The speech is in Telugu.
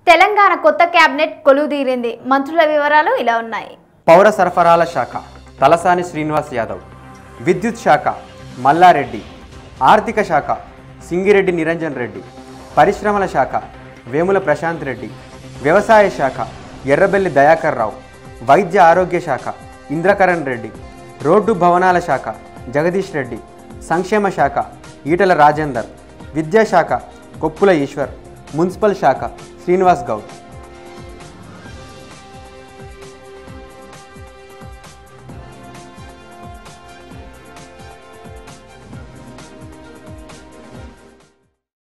తెలంగాణ కొత్త కేబినెట్ కొలువుదీరింది మంత్రుల వివరాలు ఇలా ఉన్నాయి పౌర సరఫరాల శాఖ తలసాని శ్రీనివాస్ యాదవ్ విద్యుత్ శాఖ మల్లారెడ్డి ఆర్థిక శాఖ సింగిరెడ్డి నిరంజన్ రెడ్డి పరిశ్రమల శాఖ వేముల ప్రశాంత్ రెడ్డి వ్యవసాయ శాఖ ఎర్రబెల్లి దయాకర్ రావు వైద్య ఆరోగ్య శాఖ ఇంద్రకరణ్ రెడ్డి రోడ్డు భవనాల శాఖ జగదీష్ రెడ్డి సంక్షేమ శాఖ ఈటల రాజేందర్ విద్యాశాఖ కొప్పుల ఈశ్వర్ మున్సిపల్ శాఖ శ్రీనివాస్ గౌడ్